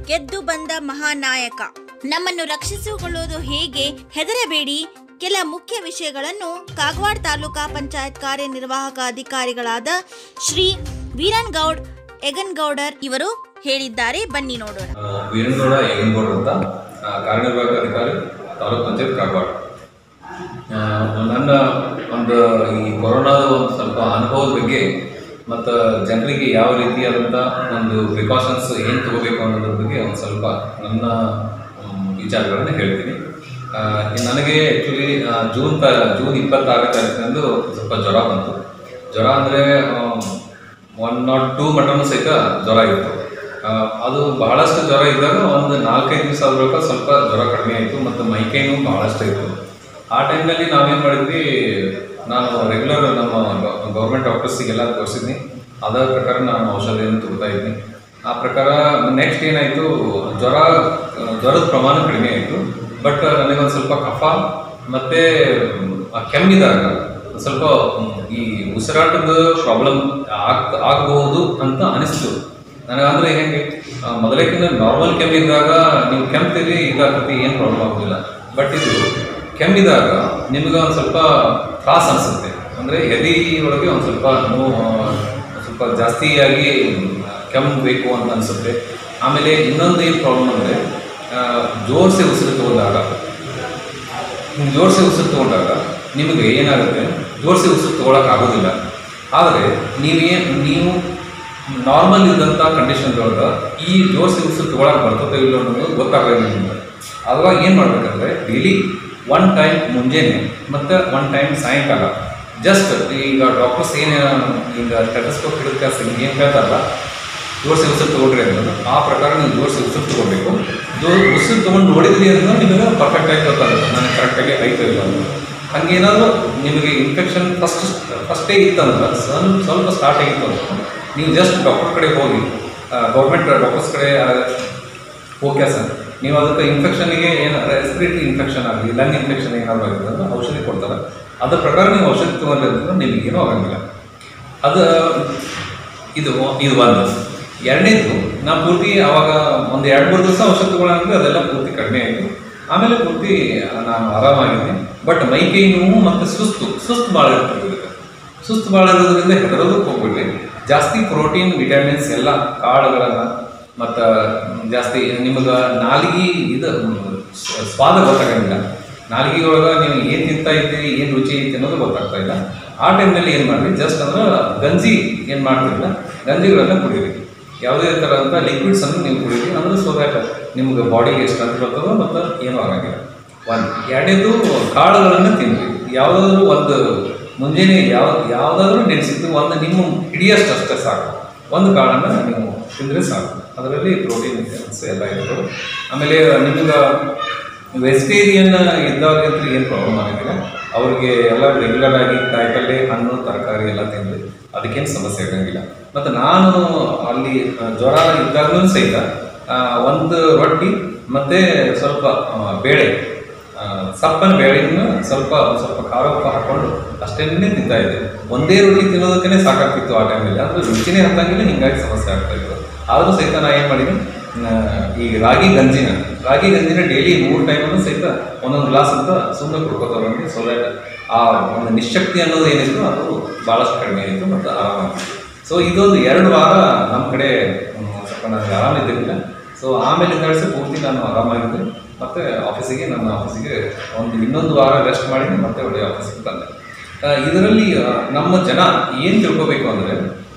ಗೆದ್ದು ಬಂದ ಮಹಾನಾಯಕ ನಮ್ಮನ್ನು ರಕ್ಷಿಸಿಕೊಳ್ಳುವುದು ಹೇಗೆ ಹೆದರಬೇಡಿ ಕೆಲ ಮುಖ್ಯ ವಿಷಯಗಳನ್ನು ಕಾಗವಾಡ ತಾಲೂಕಾ ಪಂಚಾಯತ್ ಕಾರ್ಯನಿರ್ವಾಹಕ ಅಧಿಕಾರಿಗಳಾದ ಶ್ರೀ ವೀರನ್ ಗೌಡ್ ಎಗನ್ಗೌಡರ್ ಇವರು ಹೇಳಿದ್ದಾರೆ ಬನ್ನಿ ನೋಡೋಣ ಆ, ವೀರನಗೌಡ ಏಗನಗೌಡ ಅಂತ ಆ, ಕಾರ್ಯನಿರ್ವಾಹಕ ಅಧಿಕಾರಿ ತಾಲೂಕ್ ಪಂಚಾಯತ್ ಕಾಗವಾಡ ಆ, ನನ್ನ ಒಂದು ಈ ಕೊರೋನಾದ ಒಂದು ಸ್ವಲ್ಪ ಅನುಭವದ ಬಗ್ಗೆ ಮತ್ತು ಜನರಿಗೆ ಯಾವ ರೀತಿಯಾದಂಥ ಒಂದು ಪ್ರಿಕಾಷನ್ಸ್ ಏನು ತಗೋಬೇಕು ಅನ್ನೋದ್ರ ಬಗ್ಗೆ ಒಂದು ಸ್ವಲ್ಪ ನನ್ನ ಮ್, ವಿಚಾರಗಳನ್ನು ಹೇಳ್ತೀನಿ ಆ, ನನಗೆ ಆ್ಯಕ್ಚುಲಿ ಜೂನ್ ತ ಜೂನ್ ಇಪ್ಪತ್ತಾರು ತಾರೀಕಿನಂದು ಸ್ವಲ್ಪ ಜ್ವರ ಬಂತು ಜ್ವರ ಅಂದರೆ ಒನ್ ನಾಟ್ ಟೂ ಮಟನು ಸಹಿತ ಜ್ವರ ಇತ್ತು ಆ, ಅದು ಬಹಳಷ್ಟು ಜ್ವರ ಇದ್ದಾಗ ಒಂದು ನಾಲ್ಕೈದು ದಿವಸ ಆದ್ರೂ ಸ್ವಲ್ಪ ಜ್ವರ ಕಡಿಮೆ ಆಯಿತು ಮತ್ತು ಮೈಕೈನೂ ಬಹಳಷ್ಟು ಇತ್ತು ಆ ಟೈಮ್ನಲ್ಲಿ ನಾವೇನು ಮಾಡಿದ್ವಿ ನಾನು ರೆಗ್ಯುಲರ್ ನಮ್ಮ ಗೌರ್ಮೆಂಟ್ ಡಾಕ್ಟರ್ಸಿಗೆಲ್ಲ ತೋರಿಸಿದ್ನಿ ಅದರ ಪ್ರಕಾರ ನಾನು ಔಷಧಿಯನ್ನು ತಗೋತಾ ಇದ್ದೀನಿ ಆ ಪ್ರಕಾರ ನೆಕ್ಸ್ಟ್ ಏನಾಯಿತು ಜ್ವರ ಜ್ವರದ ಪ್ರಮಾಣ ಕಡಿಮೆ ಆಯಿತು ಬಟ್ ನನಗೊಂದು ಸ್ವಲ್ಪ ಕಫ ಮತ್ತು ಕೆಮ್ಮಿದಾಗ ಸ್ವಲ್ಪ ಮ್, ಈ ಉಸಿರಾಟದ ಪ್ರಾಬ್ಲಮ್ ಆಗ್ ಆಗಬಹುದು ಅಂತ ಅನಿಸ್ತು ನನಗಂದ್ರೆ ಹೆಂಗೆ ಆ, ಮೊದಲಕ್ಕಿಂತ ನಾರ್ಮಲ್ ಕೆಮ್ಮಿದ್ದಾಗ ನೀವು ಕೆಮ್ತೀರಿ ಇದಾಗ್ತದೆ ಏನು ಪ್ರಾಬ್ಲಮ್ ಆಗೋದಿಲ್ಲ ಬಟ್ ಇದು ಕೆಮ್ಮಿದಾಗ ನಿಮ್ಗೆ ಒಂದು ಸ್ವಲ್ಪ ತ್ರಾಸ ಅನಿಸುತ್ತೆ ಅಂದರೆ ಎದೆ ಒಳಗೆ ಒಂದು ಸ್ವಲ್ಪ ನೋವು ಆ, ಸ್ವಲ್ಪ ಜಾಸ್ತಿಯಾಗಿ ಕೆಮ್ಮಬೇಕು ಅಂತ ಅನಿಸುತ್ತೆ ಆಮೇಲೆ ಇನ್ನೊಂದು ಏನು ಪ್ರಾಬ್ಲಮ್ ಅಂದರೆ ಜೋರ್ಸೆ ಉಸಿರು ತಗೊಂಡಾಗ ನೀವು ಜೋಡಿಸಿ ಉಸಿರು ತಗೊಂಡಾಗ ನಿಮಗೆ ಏನಾಗುತ್ತೆ ಜೋಡಿಸಿ ಉಸಿರು ತಗೊಳಕ್ ಆಗೋದಿಲ್ಲ ಆದರೆ ನೀವೇನು ನೀವು ನಾರ್ಮಲ್ ಇದ್ದಂಥ ಕಂಡೀಷನ್ದೊಳಗೆ ಈ ಜೋಡಿಸಿ ಉಸಿರು ತಗೊಳಕ್ ಬರ್ತದೆ ಇಲ್ಲ ಅನ್ನೋದು ಗೊತ್ತಾಗೋದಿಲ್ಲ ನಿಮ್ಗೆ ಅವಾಗ ಏನು ಮಾಡ್ಬೇಕಂದ್ರೆ ಡೈಲಿ ಒನ್ ಟೈಮ್ ಮುಂಜಾನೆ ಮತ್ತು ಒನ್ ಟೈಮ್ ಸಾಯಂಕಾಲ ಜಸ್ಟ್ ಈಗ ಡಾಕ್ಟರ್ಸ್ ಏನು ಈಗ ಸ್ಟೆಟಸ್ಕೋಪ್ ಹಿಡಿದ ಏನು ಹೇಳ್ತಾರಲ್ಲ ಜೋಡಿಸಿ ಉಸಿರು ತಗೊಂಡ್ರಿ ಅಂದ್ರೆ ಆ ಪ್ರಕಾರ ನೀವು ಜೋಡಿಸಿ ಉಸಿರು ತಗೋಬೇಕು ಜೋ ಉಸಿರು ತೊಗೊಂಡು ನೋಡಿದ್ರಿ ಅಂದ್ರೆ ನಿಮಗೆ ಪರ್ಫೆಕ್ಟ್ ಆಗಿ ಗೊತ್ತಾಗುತ್ತೆ ನನಗೆ ಕರೆಕ್ಟಾಗಿ ಆಯ್ತು ಇಲ್ಲ ಅಂತ ಹಂಗೇನಾದ್ರು ನಿಮಗೆ ಇನ್ಫೆಕ್ಷನ್ ಫಸ್ಟ್ ಫಸ್ಟೇ ಇತ್ತಂದ್ರೆ ಸ್ವಲ್ಪ ಸ್ವಲ್ಪ ಸ್ಟಾರ್ಟ್ ಆಗಿತ್ತು ಅಂದ್ರೆ ನೀವು ಜಸ್ಟ್ ಡಾಕ್ಟರ್ ಕಡೆ ಹೋಗಿ ಗೌರ್ಮೆಂಟ್ ಡಾಕ್ಟರ್ಸ್ ಕಡೆ ಓಕೆ ಸರ್ ನೀವು ಅದಕ್ಕೆ ಇನ್ಫೆಕ್ಷನ್ಗೆ ಏನು ರೆಸ್ಪಿರೇಟರಿ ಇನ್ಫೆಕ್ಷನ್ ಆಗಲಿ ಲಂಗ್ ಇನ್ಫೆಕ್ಷನ್ ಏನಾದ್ರು ಆಗಿದೆ ಅಂದ್ರೆ ಔಷಧಿ ಕೊಡ್ತಾರೆ ಅದ್ರ ಪ್ರಕಾರ ನೀವು ಔಷಧಿ ತೊಗೊಂಡ್ರಿ ಅಂದ್ರೆ ನಿಮಗೇನೂ ಆಗಂಗಿಲ್ಲ ಅದು ಇದು ಇದು ಒಂದು ಎರಡನೇದು ನಾ ಪೂರ್ತಿ ಅವಾಗ ಒಂದು ಎರಡು ಮೂರು ದಿವಸ ಔಷಧ ತಗೊಳ್ಳಂದ್ರೆ ಅದೆಲ್ಲ ಪೂರ್ತಿ ಕಡಿಮೆ ಆಯಿತು ಆಮೇಲೆ ಪೂರ್ತಿ ನಾನು ಆರಾಮಾಗಿದ್ದೆ ಬಟ್ ಮೈ ಕೈ ನೋವು ಮತ್ತು ಸುಸ್ತು ಸುಸ್ತು ಭಾಳ ಇರ್ತದೆ ಇದಕ್ಕೆ ಸುಸ್ತು ಭಾಳ ಇರೋದ್ರಿಂದ ಹೆದರೋದಕ್ಕೆ ಹೋಗ್ಬಿಡ್ರಿ ಜಾಸ್ತಿ ಪ್ರೋಟೀನ್ ವಿಟಮಿನ್ಸ್ ಎಲ್ಲ ಕಾಳುಗಳನ್ನು ಮತ್ತು ಜಾಸ್ತಿ ನಿಮಗೆ ನಾಲಿಗೆ ಇದು ಸ್- ಸ್ವಾದ ಗೊತ್ತಾಗಂಗಿಲ್ಲ ನಾಲಿಗೆ ಒಳಗೆ ನೀವು ಏನು ತಿಂತಾ ಇದ್ದೀರಿ ಏನು ರುಚಿ ಐತಿ ಅನ್ನೋದು ಗೊತ್ತಾಗ್ತಾ ಇಲ್ಲ ಆ ಟೈಮ್ನಲ್ಲಿ ಏನು ಮಾಡಿರಿ ಜಸ್ಟ್ ಅಂದ್ರೆ ಗಂಜಿ ಏನು ಮಾಡ್ತಿರಲ್ಲ ಗಂಜಿಗಳನ್ನ ಕುಡೀರಿ ಯಾವುದೇ ಥರದಂಥ ಲಿಕ್ವಿಡ್ಸ್ ಅನ್ನು ನೀವು ಕುಡೀರಿ ಅಂದ್ರೆ ಸೊ ದ್ಯಾಟ್ ನಿಮ್ಗೆ ಬಾಡಿಗೆ ಎಷ್ಟು ಅಂತ ಬರ್ತದೋ ಮತ್ತು ಏನೂ ಆಗಂಗಿಲ್ಲ ಒಂದು ಎರಡನೇದು ಕಾಳುಗಳನ್ನು ತಿನ್ನಿರಿ ಯಾವುದಾದ್ರೂ ಒಂದು ಮುಂಜಾನೆ ಯಾವ ಯಾವುದಾದ್ರೂ ನೆನೆಸಿದ್ದು ಒಂದು ನಿಮ್ಮ ಹಿಡಿಯಷ್ಟು ಅಷ್ಟೇ ಸಾಕು ಒಂದು ಕಾಳನ್ನು ನೀವು ತಿಂದರೆ ಸಾಕು ಅದರಲ್ಲಿ ಪ್ರೋಟೀನ್ ವಿಟಮಿನ್ಸ್ ಎಲ್ಲ ಇರ್ತವೆ ಆಮೇಲೆ ನಿಮಗೆ ವೆಜಿಟೇರಿಯನ್ ಇದ್ದವ್ರಿಗೆ ಏನು ಪ್ರಾಬ್ಲಮ್ ಆಗಿಲ್ಲ ಅವ್ರಿಗೆ ಎಲ್ಲ ರೆಗ್ಯುಲರ್ ಆಗಿ ಕಾಯಿಪಲ್ಲೆ ಹಣ್ಣು ತರಕಾರಿ ಎಲ್ಲ ತಿಂದು ಅದಕ್ಕೇನು ಸಮಸ್ಯೆ ಆಗಂಗಿಲ್ಲ ಮತ್ತು ನಾನು ಅಲ್ಲಿ ಆ, ಜ್ವರ ಇದ್ದಾಗಲೂ ಸಹಿತ ಆ, ಒಂದು ರೊಟ್ಟಿ ಮತ್ತು ಸ್ವಲ್ಪ ಆ, ಬೇಳೆ ಆ, ಸಪ್ಪನ ಬೇಳೆನ ಸ್ವಲ್ಪ ಸ್ವಲ್ಪ ಖಾರ ಉಪ್ಪು ಹಾಕೊಂಡು ಅಷ್ಟೇನೇ ತಿಂತಾ ಇದ್ದೆ ಒಂದೇ ರೊಟ್ಟಿ ತಿನ್ನೋದಕ್ಕೇ ಸಾಕಾಗ್ತಿತ್ತು ಆ ಟೈಮಲ್ಲಿ ಅಂದ್ರೆ ರುಚಿನೇ ಹತ್ತಂಗಿಲ್ಲ ಹಿಂಗಾಗಿ ಸಮಸ್ಯೆ ಆಗ್ತಾ ಇತ್ತು ಆದರೂ ಸಹಿತ ನಾ ಏನು ಮಾಡಿದ್ದೀನಿ ಆ, ಈ ರಾಗಿ ಗಂಜಿನ ರಾಗಿ ಗಂಜಿನ ಡೈಲಿ ಮೂರು ಟೈಮನ್ನು ಸಹಿತ ಒಂದೊಂದು ಗ್ಲಾಸ್ ಅಂತ ಸುಮ್ಮನೆ ಕುಡ್ಕೋತಾ ಬಂದು ಸೊ ದ್ಯಾಟ್ ಆ ಒಂದು ನಿಶಕ್ತಿ ಅನ್ನೋದು ಏನಿತ್ತು ಅದು ಭಾಳಷ್ಟು ಕಡಿಮೆ ಆಯಿತು ಮತ್ತು ಆರಾಮಾಗಿತ್ತು ಸೊ ಇದೊಂದು ಎರಡು ವಾರ ನಮ್ಮ ಕಡೆ ಹ್ಮ್, ಸ್ವಲ್ಪ ನನಗೆ ಆರಾಮಿದ್ದಿರಲಿಲ್ಲ ಸೊ ಆಮೇಲೆ ಕಳಿಸಿ ಪೂರ್ತಿ ನಾನು ಆರಾಮಾಗಿದ್ದೆ ಮತ್ತೆ ಆಫೀಸಿಗೆ ನನ್ನ ಆಫೀಸಿಗೆ ಒಂದು ಇನ್ನೊಂದು ವಾರ ರೆಸ್ಟ್ ಮಾಡಿ ಮತ್ತೆ ಒಳ್ಳೆಯ ಆಫೀಸಿಗೆ ಬಂದೆ ಆ, ಇದರಲ್ಲಿ ಆ, ನಮ್ಮ ಜನ ಏನು ತಿಳ್ಕೊಬೇಕು ಅಂದರೆ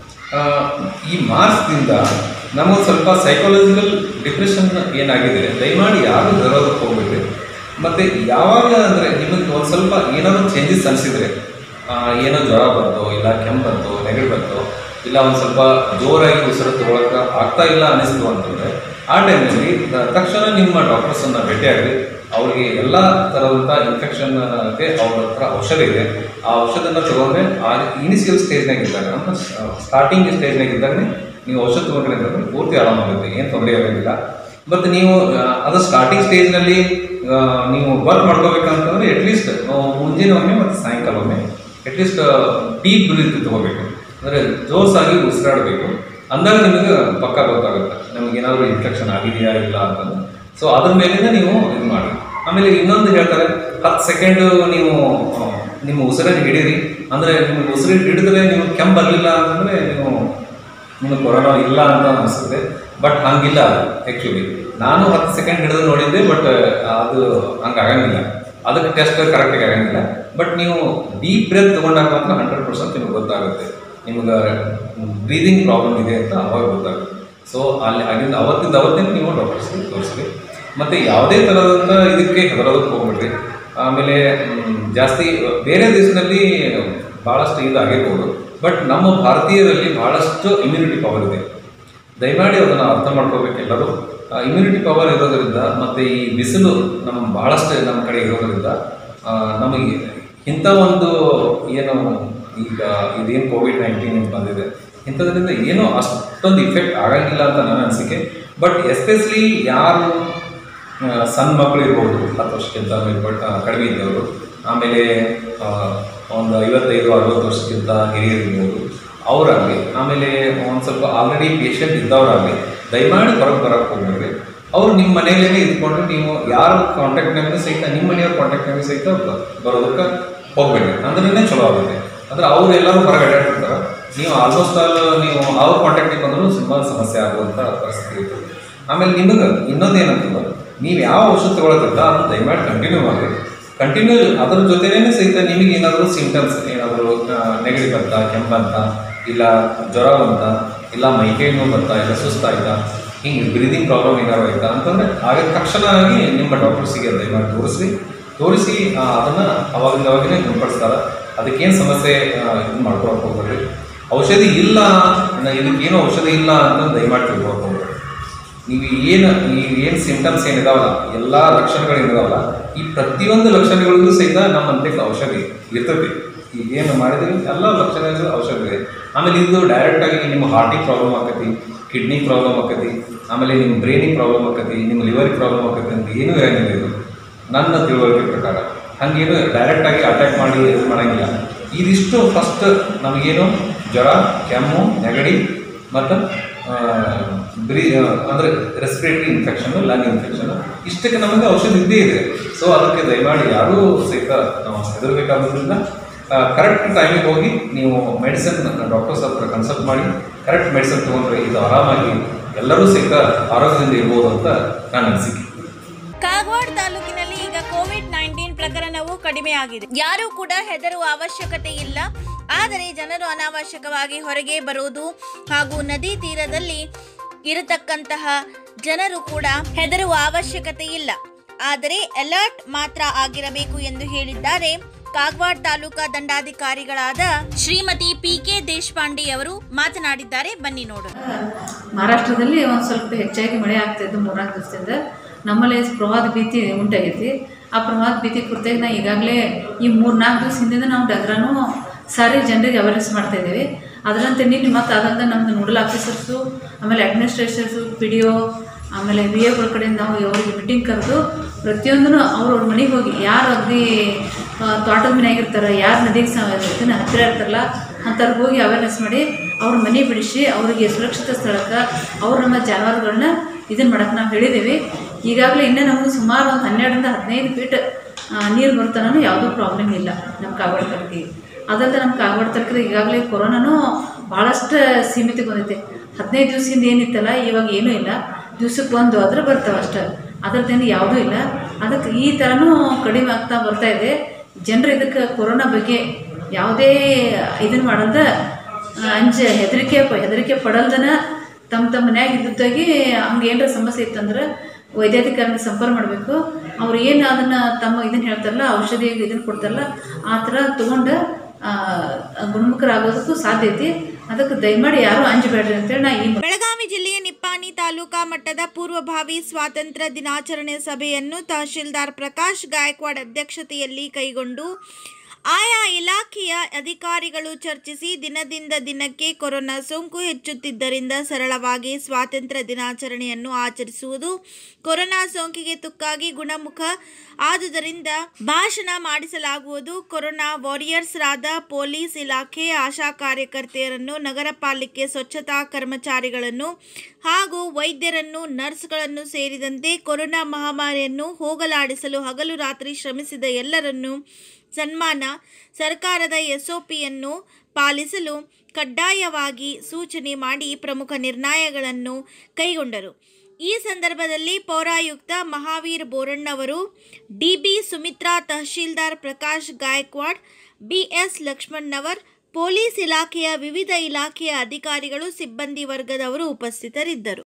ಈ ಮಾರ್ಕ್ಸ್ದಿಂದ ನಮಗೆ ಸ್ವಲ್ಪ ಸೈಕಾಲಜಿಕಲ್ ಡಿಪ್ರೆಷನ್ ಏನಾಗಿದೆ ದಯಮಾಡಿ ಯಾರು ಬರೋದಕ್ಕೆ ಹೋಗ್ಬೇಡ್ರಿ ಮತ್ತು ಯಾವಾಗ ಅಂದರೆ ನಿಮಗೆ ಒಂದು ಸ್ವಲ್ಪ ಏನಾದರೂ ಚೇಂಜಸ್ ಅನಿಸಿದ್ರೆ ಏನೋ ಜ್ವರ ಬಂತು ಇಲ್ಲ ಕೆಮ್ಮು ಬಂತು ನೆಗಡಿ ಬಂತು ಇಲ್ಲ ಒಂದು ಸ್ವಲ್ಪ ಜೋರಾಗಿ ಉಸಿರು ತಗೊಳಕ್ಕೆ ಆಗ್ತಾ ಇಲ್ಲ ಅನಿಸ್ತು ಅಂತಂದರೆ ಆ ಟೈಮಲ್ಲಿ ತಕ್ಷಣ ನಿಮ್ಮ ಡಾಕ್ಟರ್ಸನ್ನು ಭೇಟಿಯಾಗಿ ಅವರಿಗೆ ಎಲ್ಲ ಥರದಂಥ ಇನ್ಫೆಕ್ಷನ್ಗೆ ಅವ್ರ ಹತ್ರ ಔಷಧ ಇದೆ ಆ ಔಷಧನ ತಗೊಂಡ್ರೆ ಆ ಇನಿಷಿಯಲ್ ಸ್ಟೇಜ್ನಾಗ ಇದ್ದಾಗ ಅಂದ್ರೆ ಸ್ಟಾರ್ಟಿಂಗ್ ಸ್ಟೇಜ್ನಾಗ ಇದ್ದಾಗ ನೀವು ಔಷಧ ತಗೊಂಡ್ರೆ ಅಂತಂದ್ರೆ ಪೂರ್ತಿ ಆರಾಮಾಗುತ್ತೆ ಏನು ತೊಂದರೆ ಆಗೋದಿಲ್ಲ ಮತ್ತು ನೀವು ಆ, ಅದು ಸ್ಟಾರ್ಟಿಂಗ್ ಸ್ಟೇಜ್ನಲ್ಲಿ ನೀವು ವರ್ಕ್ ಮಾಡ್ಕೋಬೇಕಂತಂದ್ರೆ ಅಟ್ಲೀಸ್ಟ್ ಮುಂಜಾನೆ ಒಮ್ಮೆ ಮತ್ತು ಸಾಯಂಕಾಲ ಒಮ್ಮೆ ಅಟ್ಲೀಸ್ಟ್ ಡೀಪ್ ಬ್ರೀತ್ ತಗೋಬೇಕು ಅಂದರೆ ಜೋಸಾಗಿ ಉಸಿರಾಡಬೇಕು ಅಂದಾಗ ನಿಮಗೆ ಪಕ್ಕ ಗೊತ್ತಾಗುತ್ತೆ ನಮಗೆ ಏನಾದರೂ ಇನ್ಫೆಕ್ಷನ್ ಆಗಿದೆಯಾ ಇಲ್ಲ ಅಂತಂದು ಸೊ ಅದ್ರ ಮೇಲಿಂದ ನೀವು ಇದು ಮಾಡಿ ಆಮೇಲೆ ಇನ್ನೊಂದು ಹೇಳ್ತಾರೆ ಹತ್ತು ಸೆಕೆಂಡ್ ನೀವು ಆ, ನಿಮ್ಮ ಉಸಿರನ್ನು ಹಿಡೀರಿ ಅಂದರೆ ನಿಮಗೆ ಉಸಿರು ಹಿಡಿದ್ರೆ ನೀವು ಕೆಮ್ಮು ಬರಲಿಲ್ಲ ಅಂತಂದರೆ ನೀವು ನಿಮಗೆ ಕೊರೋನಾ ಇಲ್ಲ ಅಂತ ಅನಿಸುತ್ತೆ ಬಟ್ ಹಂಗಿಲ್ಲ ಅದು ಆ್ಯಕ್ಚುಲಿ ನಾನು ಹತ್ತು ಸೆಕೆಂಡ್ ಹಿಡಿದು ನೋಡಿದ್ದೆ ಬಟ್ ಅದು ಹಂಗೆ ಆಗಂಗಿಲ್ಲ ಅದಕ್ಕೆ ಟೆಸ್ಟ್ ಕರೆಕ್ಟಾಗಿ ಆಗಂಗಿಲ್ಲ ಬಟ್ ನೀವು ಡೀಪ್ ಬ್ರೆತ್ ತೊಗೊಂಡಾಗ ಮಾತ್ರ ಹಂಡ್ರೆಡ್ ಪರ್ಸೆಂಟ್ ನಿಮ್ಗೆ ಗೊತ್ತಾಗುತ್ತೆ ನಿಮ್ಗೆ ಬ್ರೀದಿಂಗ್ ಪ್ರಾಬ್ಲಮ್ ಇದೆ ಅಂತ ಅವಾಗ ಗೊತ್ತಾಗುತ್ತೆ ಸೊ ಅಲ್ಲಿ ಆಗಿಂದ ಅವತ್ತಿಂದ ಅವತ್ತಿನ ನೀವು ಡಾಕ್ಟರ್ಸ್ಗೆ ತೋರಿಸ್ರಿ ಮತ್ತು ಯಾವುದೇ ಥರದಂಥ ಇದಕ್ಕೆ ಹೆದರೋದಕ್ಕೆ ಹೋಗ್ಬೇಡ್ರಿ ಆಮೇಲೆ ಮ್, ಜಾಸ್ತಿ ಬೇರೆ ದೇಶದಲ್ಲಿ ಭಾಳಷ್ಟು ಇದಾಗಿರ್ಬೋದು ಬಟ್ ನಮ್ಮ ಭಾರತೀಯರಲ್ಲಿ ಭಾಳಷ್ಟು ಇಮ್ಯುನಿಟಿ ಪವರ್ ಇದೆ ದಯಮಾಡಿ ಅದನ್ನು ಅರ್ಥ ಮಾಡ್ಕೋಬೇಕು ಎಲ್ಲರೂ ಇಮ್ಯುನಿಟಿ ಪವರ್ ಇರೋದರಿಂದ ಮತ್ತು ಈ ಬಿಸಿಲು ನಮ್ಮ ಭಾಳಷ್ಟು ನಮ್ಮ ಕಡೆ ಇರೋದರಿಂದ ಆ, ನಮಗೆ ಇಂಥ ಒಂದು ಏನು ಈಗ ಇದೇನು ಕೋವಿಡ್ ನೈನ್ಟೀನ್ ಬಂದಿದೆ ಇಂಥದ್ರಿಂದ ಏನೂ ಅಷ್ಟೊಂದು ಇಫೆಕ್ಟ್ ಆಗಂಗಿಲ್ಲ ಅಂತ ನನ್ನ ಅನಿಸಿಕೆ ಬಟ್ ಎಸ್ಪೆಷಲಿ ಯಾರು ಆ, ಸಣ್ಣ ಮಕ್ಕಳು ಇರ್ಬೋದು ಹತ್ತು ವರ್ಷಕ್ಕಿಂತ ಮೇಲ್ಪಟ್ಟ ಕಡಿಮೆ ಇದ್ದವರು ಆಮೇಲೆ ಆ, ಒಂದು ಐವತ್ತೈದು ಅರವತ್ತು ವರ್ಷಕ್ಕಿಂತ ಹಿರಿಯರು ಇರ್ಬೋದು ಅವರಾಗಲಿ ಆಮೇಲೆ ಒಂದು ಸ್ವಲ್ಪ ಆಲ್ರೆಡಿ ಪೇಷಂಟ್ ಇದ್ದವರಾಗಲಿ ದಯಮಾಡಿ ಹೊರಗೆ ಬರೋಕ್ಕೆ ಹೋಗ್ಬೇಡ್ರಿ ಅವ್ರು ನಿಮ್ಮ ಮನೆಯಲ್ಲೇ ಇದ್ಕೊಂಡು ನೀವು ಯಾರ ಕಾಂಟ್ಯಾಕ್ಟ್ನಾಗ ಸಹಿತ ನಿಮ್ಮ ಮನೆಯವ್ರ ಕಾಂಟ್ಯಾಕ್ಟ್ನಾಗ ಸಹಿತ ಬ- ಬರೋದಕ್ಕೆ ಹೋಗ್ಬೇಡ್ರಿ ಅಂದ್ರೆ ಚಲೋ ಆಗುತ್ತೆ ಅಂದ್ರೆ ಅವ್ರು ಎಲ್ಲರೂ ಹೊರಗೆ ಅಡ್ಡಾಡ್ತಿರ್ತಾರೆ ನೀವು ಆಲ್ಮೋಸ್ಟ್ ಆಲ್ ನೀವು ಅವ್ರ ಕಾಂಟ್ಯಾಕ್ಟಿಗೆ ಬಂದರೂ ತುಂಬ ಸಮಸ್ಯೆ ಆಗುವಂಥ ಪರಿಸ್ಥಿತಿ ಇರ್ತದೆ ಆಮೇಲೆ ನಿಮಗೆ ಇನ್ನೊಂದು ಏನಂತಂದ್ರೆ ನೀವು ಯಾವ ಔಷಧ ತಗೊಳತ್ತಿರ್ತ ಅದನ್ನು ದಯಮಾಡಿ ಕಂಟಿನ್ಯೂ ಮಾಡಿ ಕಂಟಿನ್ಯೂ ಅದ್ರ ಜೊತೆನೇ ಸಹಿತ ನಿಮಗೆ ಏನಾದರೂ ಸಿಂಟಮ್ಸ್ ಏನಾದರೂ ನೆಗಡಿ ಬಂತ ಕೆಮ್ಮು ಬಂತ ಇಲ್ಲ ಜ್ವರ ಬಂತ ಇಲ್ಲ ಮೈಕೈ ನೋವು ಬಂತ ಇಲ್ಲ ಸುಸ್ತಾಯ್ತಾ ಹಿಂಗೆ ಬ್ರೀದಿಂಗ್ ಪ್ರಾಬ್ಲಮ್ ಏನಾದ್ರು ಆಯ್ತಾ ಅಂತಂದರೆ ಆಗ ತಕ್ಷಣ ಆಗಿ ನಿಮ್ಮ ಡಾಕ್ಟರ್ಸಿಗೆ ದಯಮಾಡಿ ತೋರಿಸಿ ತೋರಿಸಿ ಆ, ಅದನ್ನ ಅವಾಗಿಂದ ಅವಾಗಲೇ ಗುಣಪಡಿಸ್ತಾರೆ ಅದಕ್ಕೇನು ಸಮಸ್ಯೆ ಇದು ಮಾಡ್ಕೊಳಕ್ಕೆ ಹೋಗ್ಬೇಡ್ರಿ ಔಷಧಿ ಇಲ್ಲ ನ- ಇದಕ್ಕೇನು ಔಷಧಿ ಇಲ್ಲ ಅಂತ ದಯಮಾಡಿ ತಿಳ್ಕೊಳಕ್ಕೆ ಹೋಗ್ಬೇಡ್ರಿ ನೀವು ಏನು ಈ ಏನು ಸಿಂಟಮ್ಸ್ ಏನಿದಾವಲ್ಲ ಎಲ್ಲ ಲಕ್ಷಣಗಳು ಏನಿದಾವಲ್ಲ ಈ ಪ್ರತಿಯೊಂದು ಲಕ್ಷಣಗಳಿಗೂ ಸಹಿತ ನಮ್ಮ ಅಂತ್ಯಕ್ಕೆ ಔಷಧಿ ಇರ್ತದೆ ಈಗ ಏನು ಮಾಡಿದ್ರಿ ಎಲ್ಲ ಲಕ್ಷಣಗಳು ಔಷಧ ಇದೆ ಆಮೇಲೆ ಇದು ಡೈರೆಕ್ಟ್ ಆಗಿ ನಿಮ್ಮ ಹಾರ್ಟಿಗೆ ಪ್ರಾಬ್ಲಮ್ ಆಕತಿ ಕಿಡ್ನಿ ಪ್ರಾಬ್ಲಮ್ ಆಕತಿ ಆಮೇಲೆ ನಿಮ್ಮ ಬ್ರೈನಿಗೆ ಪ್ರಾಬ್ಲಮ್ ಆಕತಿ ನಿಮ್ಮ ಲಿವರಿಗೆ ಪ್ರಾಬ್ಲಮ್ ಆಕತಿ ಅಂತ ಏನೂ ಇರಂಗಿಲ್ಲ ಇದು ನನ್ನ ತಿಳುವಳಿಕೆ ಪ್ರಕಾರ ಹಂಗೇನು ಡೈರೆಕ್ಟ್ ಆಗಿ ಅಟ್ಯಾಕ್ ಮಾಡಿ ಇದು ಮಾಡಂಗಿಲ್ಲ ಇದಿಷ್ಟು ಫಸ್ಟ್ ನಮಗೇನು ಜ್ವರ ಕೆಮ್ಮು ನೆಗಡಿ ಮತ್ತು ಬ್ರೀ ಅಂದರೆ ರೆಸ್ಪಿರೇಟರಿ ಇನ್ಫೆಕ್ಷನ್ ಲಂಗ್ ಇನ್ಫೆಕ್ಷನ್ ಇಷ್ಟಕ್ಕೆ ನಮಗೆ ಔಷಧ ಇದ್ದೇ ಇದೆ ಸೊ ಅದಕ್ಕೆ ದಯಮಾಡಿ ಯಾರೂ ಸಹಿತ ನಾವು ಹೆದರಬೇಕಾಗೋದ್ರಿಂದ ಕರೆಕ್ಟ್ ಟೈಮಿಗೆ ಹೋಗಿ ನೀವು ಮೆಡಿಸಿನ್ ಡಾಕ್ಟರ್ಸ್ ಹತ್ರ ಕನ್ಸಲ್ಟ್ ಮಾಡಿ ಕರೆಕ್ಟ್ ಮೆಡಿಸಿನ್ ತೊಗೊಂಡ್ರೆ ಇದು ಆರಾಮಾಗಿ ಎಲ್ಲರೂ ಸಹಿತ ಆರೋಗ್ಯದಿಂದ ಇರ್ಬೋದು ಅಂತ ನನ್ನ ಅನಿಸಿಕೆ ಕಾಗವಾಡ ತಾಲೂಕಿನಲ್ಲಿ ಈಗ ಕೋವಿಡ್ ನೈನ್ಟೀನ್ ಪ್ರಕರಣವು ಕಡಿಮೆ ಆಗಿದೆ ಯಾರೂ ಕೂಡ ಹೆದರುವ ಅವಶ್ಯಕತೆ ಇಲ್ಲ ಆದರೆ ಜನರು ಅನಾವಶ್ಯಕವಾಗಿ ಹೊರಗೆ ಬರುವುದು ಹಾಗೂ ನದಿ ತೀರದಲ್ಲಿ ಇರತಕ್ಕಂತಹ ಜನರು ಕೂಡ ಹೆದರುವ ಅವಶ್ಯಕತೆ ಇಲ್ಲ ಆದರೆ ಅಲರ್ಟ್ ಮಾತ್ರ ಆಗಿರಬೇಕು ಎಂದು ಹೇಳಿದ್ದಾರೆ ಕಾಗವಾಡ ತಾಲೂಕಾ ದಂಡಾಧಿಕಾರಿಗಳಾದ ಶ್ರೀಮತಿ ಪಿ ಕೆ ದೇಶಪಾಂಡೆ ಅವರು ಮಾತನಾಡಿದ್ದಾರೆ ಬನ್ನಿ ನೋಡೋಣ ಮಹಾರಾಷ್ಟ್ರದಲ್ಲಿ ಒಂದು ಸ್ವಲ್ಪ ಹೆಚ್ಚಾಗಿ ಮಳೆ ಆಗ್ತಾಯಿದ್ದು ಮೂರ್ನಾಲ್ಕು ದಿವಸದಿಂದ ನಮ್ಮಲ್ಲಿ ಪ್ರವಾದ ಭೀತಿ ಉಂಟಾಗೈತಿ ಆ ಪ್ರವಾದ ಭೀತಿ ಕುರಿತಾಗಿ ನಾ ಈಗಾಗಲೇ ಈ ಮೂರು ನಾಲ್ಕು ದಿವಸ ಹಿಂದಿಂದ ನಾವು ಡಗ್ರಾನು ಸಾರಿ ಜನರಿಗೆ ಅವೇರ್ನೆಸ್ ಮಾಡ್ತಾ ಇದ್ದೀವಿ ಅದರಂತೆ ನಿನ್ನೆ ಮತ್ತು ಅದಂತ ನಮ್ಮದು ನೋಡಲ್ ಆಫೀಸರ್ಸು ಆಮೇಲೆ ಅಡ್ಮಿನಿಸ್ಟ್ರೇಷನ್ಸು ಪಿ ಡಿ ಒ ಆಮೇಲೆ ವಿ ಎಗಳ ಕಡೆಯಿಂದ ನಾವು ಅವರಿಗೆ ಮೀಟಿಂಗ್ ಕರೆದು ಪ್ರತಿಯೊಂದೂ ಅವ್ರವ್ರ ಮನೆಗೆ ಹೋಗಿ ಯಾರು ಅಗದಿ ತೋಟದ ಮನೆಯಾಗಿರ್ತಾರೆ ಯಾರು ನದಿಗೆ ಸ ಇದನ್ನ ಹತ್ತಿರ ಇರ್ತಾರಲ್ಲ ಅಂಥವ್ರಿಗೆ ಹೋಗಿ ಅವೇರ್ನೆಸ್ ಮಾಡಿ ಅವ್ರ ಮನೆ ಬಿಡಿಸಿ ಅವರಿಗೆ ಸುರಕ್ಷಿತ ಸ್ಥಳಕ್ಕೆ ಅವ್ರು ನಮ್ಮ ಜಾನುವಾರುಗಳನ್ನ ಇದನ್ನು ಮಾಡಕ್ಕೆ ನಾವು ಹೇಳಿದ್ದೀವಿ ಈಗಾಗಲೇ ಇನ್ನೂ ನಮಗೆ ಸುಮಾರು ಒಂದು ಹನ್ನೆರಡರಿಂದ ಹದಿನೈದು ಫೀಟ್ ನೀರು ಬರ್ತನೂ ಯಾವುದೂ ಪ್ರಾಬ್ಲಮ್ ಇಲ್ಲ ನಮ್ಮ ಕಾಗವಾಡ ತಾಲೂಕಿಗೆ ಅದಲ್ಲದೆ ನಮ್ಮ ಕಾಗವಾಡ ತಾಲೂಕಿಗೆ ಈಗಾಗಲೇ ಕೊರೋನಾನು ಭಾಳಷ್ಟು ಸೀಮಿತಗೊಂಡೈತೆ ಹದಿನೈದು ದಿವಸದಿಂದ ಏನಿತ್ತಲ್ಲ ಇವಾಗ ಏನೂ ಇಲ್ಲ ದಿವ್ಸಕ್ಕೆ ಒಂದು ಅದ್ರ ಬರ್ತಾವೆ ಅಷ್ಟೇ ಅದರದ್ದೇನು ಯಾವುದೂ ಇಲ್ಲ ಅದಕ್ಕೆ ಈ ಥರನೂ ಕಡಿಮೆ ಆಗ್ತಾ ಬರ್ತಾ ಇದೆ ಜನರು ಇದಕ್ಕೆ ಕೊರೋನಾ ಬಗ್ಗೆ ಯಾವುದೇ ಇದನ್ನು ಮಾಡಲ್ದ ಆ, ಅಂಜ ಹೆದರಿಕೆ ಪ ಹೆದರಿಕೆ ಪಡಲ್ದನ ತಮ್ಮ ತಮ್ಮ ಮನ್ಯಾಗ ಇದ್ದದ್ದಾಗಿ ಹಂಗೆ ಏನಾರ ಸಮಸ್ಯೆ ಇತ್ತಂದ್ರೆ ವೈದ್ಯಾಧಿಕಾರಿನ ಸಂಪರ್ಕ ಮಾಡಬೇಕು ಅವ್ರು ಏನು ಅದನ್ನು ತಮ್ಮ ಇದನ್ನು ಹೇಳ್ತಾರಲ್ಲ ಔಷಧಿ ಇದನ್ನು ಕೊಡ್ತಾರಲ್ಲ ಆ ಥರ ತೊಗೊಂಡು ಗುಣಮುಖರಾಗೋದಕ್ಕೂ ಸಾಧ್ಯ ಐತಿ ಅದಕ್ಕೆ ದಯಮಾಡಿ ಯಾರೂ ಅಂಜಬೇಡ್ರಿ ಅಂತೇಳಿ ನಾ ಈ ಬೆಳಗಾವಿ ಜಿಲ್ಲೆಯ ನಿಪ್ಪಾಣಿ ತಾಲೂಕಾ ಮಟ್ಟದ ಪೂರ್ವಭಾವಿ ಸ್ವಾತಂತ್ರ್ಯ ದಿನಾಚರಣೆ ಸಭೆಯನ್ನು ತಹಶೀಲ್ದಾರ್ ಪ್ರಕಾಶ್ ಗಾಯಕ್ವಾಡ್ ಅಧ್ಯಕ್ಷತೆಯಲ್ಲಿ ಕೈಗೊಂಡು ಆಯಾ ಇಲಾಖೆಯ ಅಧಿಕಾರಿಗಳು ಚರ್ಚಿಸಿ ದಿನದಿಂದ ದಿನಕ್ಕೆ ಕೊರೋನಾ ಸೋಂಕು ಹೆಚ್ಚುತ್ತಿದ್ದರಿಂದ ಸರಳವಾಗಿ ಸ್ವಾತಂತ್ರ್ಯ ದಿನಾಚರಣೆಯನ್ನು ಆಚರಿಸುವುದು ಕೊರೋನಾ ಸೋಂಕಿಗೆ ತುಕ್ಕಾಗಿ ಗುಣಮುಖ ಆದುದರಿಂದ ಭಾಷಣ ಮಾಡಿಸಲಾಗುವುದು ಕೊರೋನಾ ವಾರಿಯರ್ಸ್ರಾದ ಪೊಲೀಸ್ ಇಲಾಖೆ ಆಶಾ ಕಾರ್ಯಕರ್ತೆಯರನ್ನು ನಗರ ಪಾಲಿಕೆ ಸ್ವಚ್ಛತಾ ಕರ್ಮಚಾರಿಗಳನ್ನು ಹಾಗೂ ವೈದ್ಯರನ್ನು ನರ್ಸ್ಗಳನ್ನು ಸೇರಿದಂತೆ ಕೊರೋನಾ ಮಹಾಮಾರಿಯನ್ನು ಹೋಗಲಾಡಿಸಲು ಹಗಲು ರಾತ್ರಿ ಶ್ರಮಿಸಿದ ಎಲ್ಲರನ್ನು ಸನ್ಮಾನ ಸರ್ಕಾರದ ಎಸ್ಒಪಿಯನ್ನು ಪಾಲಿಸಲು ಕಡ್ಡಾಯವಾಗಿ ಸೂಚನೆ ಮಾಡಿ ಪ್ರಮುಖ ನಿರ್ಣಯಗಳನ್ನು ಕೈಗೊಂಡರು ಈ ಸಂದರ್ಭದಲ್ಲಿ ಪೌರಾಯುಕ್ತ Mahaveer Borannavar D B Sumitra tahsildar Prakash Gaikwad B S Lakshmannavar police ಇಲಾಖೆಯ ವಿವಿಧ ಇಲಾಖೆಯ ಅಧಿಕಾರಿಗಳು ಸಿಬ್ಬಂದಿ ವರ್ಗದವರು ಉಪಸ್ಥಿತರಿದ್ದರು